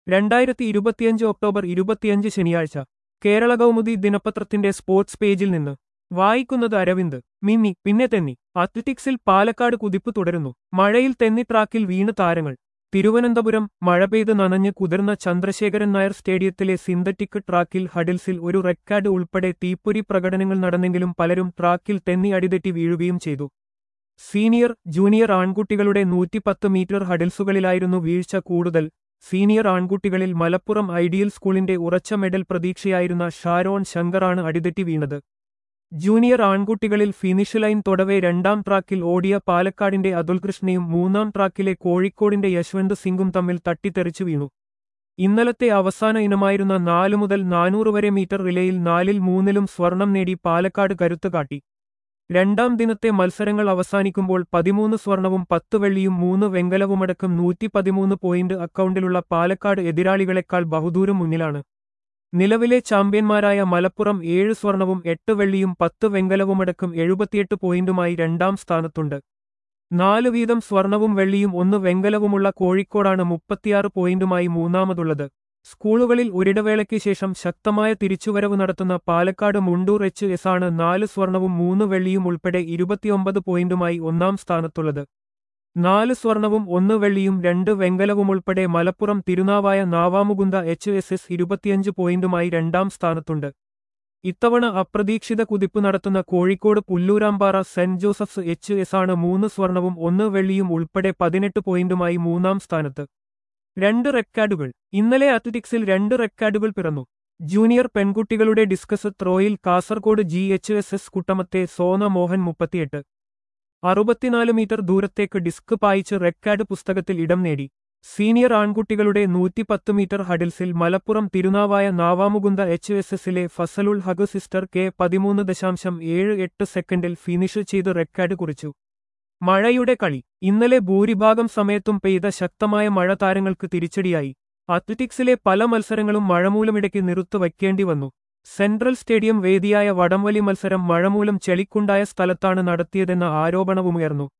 രണ്ടായിരത്തി ഇരുപത്തിയഞ്ച് ഒക്ടോബർ ഇരുപത്തിയഞ്ച് ശനിയാഴ്ച കേരള കൗമുദി ദിനപത്രത്തിന്റെ സ്പോർട്സ് പേജിൽ നിന്ന് വായിക്കുന്നത് അരവിന്ദ് മിന്നി പിന്നെ തെന്നി അത്ലറ്റിക്സിൽ പാലക്കാട് കുതിപ്പ് തുടരുന്നു മഴയിൽ തെന്നി ട്രാക്കിൽ വീണ് താരങ്ങൾ തിരുവനന്തപുരം മഴ പെയ്ത് നനഞ്ഞ് കുതിർന്ന ചന്ദ്രശേഖരൻ നായർ സ്റ്റേഡിയത്തിലെ സിന്തറ്റിക് ട്രാക്കിൽ ഹഡിൽസിൽ ഒരു റെക്കാർഡ് ഉൾപ്പെടെ തീപ്പൊരി പ്രകടനങ്ങൾ നടന്നെങ്കിലും പലരും ട്രാക്കിൽ തെന്നി അടിതെറ്റി വീഴുകയും ചെയ്തു സീനിയർ ജൂനിയർ ആൺകുട്ടികളുടെ നൂറ്റിപ്പത്ത് മീറ്റർ ഹഡിൽസുകളിലായിരുന്നു വീഴ്ച കൂടുതൽ സീനിയർ ആൺകുട്ടികളിൽ മലപ്പുറം ഐഡിയൽ സ്കൂളിന്റെ ഉറച്ച മെഡൽ പ്രതീക്ഷയായിരുന്ന ഷാരോൺ ശങ്കറാണ് അടിതെറ്റി വീണത് ജൂനിയർ ആൺകുട്ടികളിൽ ഫിനിഷ് ലൈൻ തൊടവെ രണ്ടാം ട്രാക്കിൽ ഓടിയ പാലക്കാടിന്റെ അതുൽകൃഷ്ണയും മൂന്നാം ട്രാക്കിലെ കോഴിക്കോടിന്റെ യശ്വന്ത് സിംഗും തമ്മിൽ തട്ടിത്തെറിച്ചു വീണു ഇന്നലത്തെ അവസാന ഇനമായിരുന്ന നാലു മുതൽ നാനൂറ് വരെ മീറ്റർ റിലേയിൽ നാലിൽ മൂന്നിലും സ്വർണം നേടി പാലക്കാട് കരുത്ത് കാട്ടി രണ്ടാം ദിനത്തെ മത്സരങ്ങൾ അവസാനിക്കുമ്പോൾ പതിമൂന്ന് സ്വർണവും പത്ത് വെള്ളിയും മൂന്ന് വെങ്കലവുമടക്കം നൂറ്റി പതിമൂന്ന് പോയിന്റ് അക്കൗണ്ടിലുള്ള പാലക്കാട് എതിരാളികളെക്കാൾ ബഹുദൂരം മുന്നിലാണ് നിലവിലെ ചാമ്പ്യന്മാരായ മലപ്പുറം ഏഴ് സ്വർണവും എട്ട് വെള്ളിയും പത്ത് വെങ്കലവുമടക്കം എഴുപത്തിയെട്ട് പോയിന്റുമായി രണ്ടാം സ്ഥാനത്തുണ്ട് നാല് വീതം സ്വർണവും വെള്ളിയും ഒന്ന് വെങ്കലവുമുള്ള കോഴിക്കോടാണ് മുപ്പത്തിയാറ് പോയിന്റുമായി മൂന്നാമതുള്ളത് സ്കൂളുകളിൽ ഒരിടവേളയ്ക്ക് ശേഷം ശക്തമായ തിരിച്ചുവരവ് നടത്തുന്ന പാലക്കാട് മുണ്ടൂർ എച്ച് എസ് ആണ് നാല് സ്വർണവും മൂന്ന് വെള്ളിയും ഉൾപ്പെടെ ഇരുപത്തിയൊമ്പത് പോയിന്റുമായി ഒന്നാം സ്ഥാനത്തുള്ളത് നാല് സ്വർണവും ഒന്ന് വെള്ളിയും രണ്ട് വെങ്കലവും ഉൾപ്പെടെ Malappuram Thirunavaya Navamukunda H S S ഇരുപത്തിയഞ്ച് പോയിന്റുമായി രണ്ടാം സ്ഥാനത്തുണ്ട് ഇത്തവണ അപ്രതീക്ഷിത കുതിപ്പ് നടത്തുന്ന കോഴിക്കോട് പുല്ലൂരാമ്പാറ സെന്റ് ജോസഫ്സ് എച്ച് എസ് ആണ് മൂന്ന് സ്വർണവും ഒന്ന് വെള്ളിയും ഉൾപ്പെടെ പതിനെട്ട് പോയിന്റുമായി മൂന്നാം സ്ഥാനത്ത് രണ്ട് റെക്കാർഡുകൾ ഇന്നലെ അത്ലറ്റിക്സിൽ രണ്ട് റെക്കാർഡുകൾ പിറന്നു ജൂനിയർ പെൺകുട്ടികളുടെ ഡിസ്കസ് ത്രോയിൽ Kasaragod G H S S കുട്ടമത്തെ സോന മോഹൻ മുപ്പത്തിയെട്ട് അറുപത്തിനാല് മീറ്റർ ദൂരത്തേക്ക് ഡിസ്ക് പായിച്ച് റെക്കാർഡ് പുസ്തകത്തിൽ ഇടം നേടി സീനിയർ ആൺകുട്ടികളുടെ നൂറ്റിപ്പത്ത് മീറ്റർ ഹഡിൽസിൽ മലപ്പുറം തിരുനാവായ നാവാമുകുന്ദ എച്ച് എസ് എസിലെ ഫസലുൾ ഹഗ് സിസ്റ്റർ കെ പതിമൂന്ന് ദശാംശം ഏഴ് എട്ട് സെക്കൻഡിൽ ഫിനിഷ് ചെയ്ത് റെക്കാർഡ് കുറിച്ചു മഴയുടെ കളി ഇന്നലെ ഭൂരിഭാഗം സമയത്തും പെയ്ത ശക്തമായ മഴ താരങ്ങൾക്ക് തിരിച്ചടിയായി അത്ലറ്റിക്സിലെ പല മത്സരങ്ങളും മഴമൂലമിടയ്ക്ക് നിറുത്തു വയ്ക്കേണ്ടി വന്നു സെൻട്രൽ സ്റ്റേഡിയം വേദിയായ വടംവലി മത്സരം മഴമൂലം ചെളിക്കുണ്ടായ സ്ഥലത്താണ് നടത്തിയതെന്ന ആരോപണവുമുയർന്നു